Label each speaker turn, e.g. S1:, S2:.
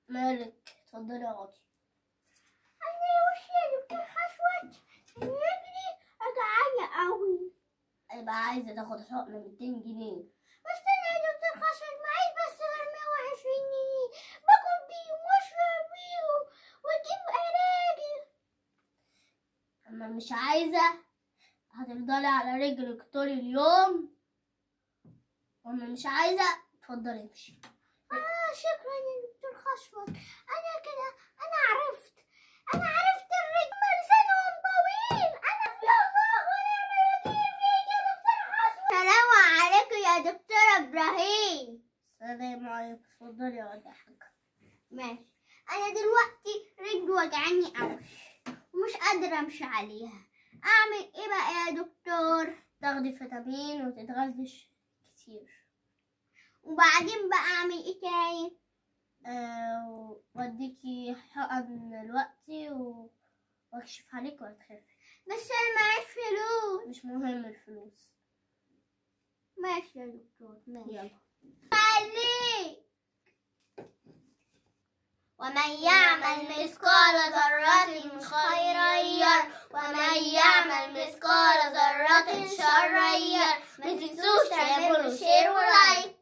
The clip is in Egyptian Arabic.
S1: مالك اتفضلي اقعدي
S2: أنا وش يا دكتور خشوت رجلي وجعانة أوي
S1: يبقى عايزة تاخد حقنة 200 جنيه
S2: بس أنا يا دكتور خشوت معيش بس غير 120 جنيه باكل بيهم واشرب بيهم واجيب علاجي
S1: اما مش عايزة هتفضلي على رجلك طول اليوم واما مش عايزة اتفضلي امشي
S2: آه شكرا يا دكتور خشوت أنا كده أنا عرفت أنا عرفت الرجل لسانهم طويل أنا يا الله ونعم الوكيل فيك يا دكتور خشوت سلام عليكم يا دكتور إبراهيم
S1: سلام عليكم اتفضلي اقعدي يا حاجة
S2: ماشي أنا دلوقتي رجلي وجعاني أوي ومش قادرة أمشي عليها أعمل إيه بقى يا دكتور
S1: تاخدي فيتامين وتتغذي كتير
S2: وبعدين بقى أعمل إيه تاني
S1: آه واديكي حقن دلوقتي و... واكشف عليك وهتخفي
S2: بس أنا معيش فلوس
S1: مش مهم الفلوس
S2: ماشي يا دكتور ماشي
S1: يلا
S2: عليك ومن يعمل مثقال ذرة خيرا ير ومن يعمل مثقال ذرة شرا ير ما تنسوش تعملوا شير ولايك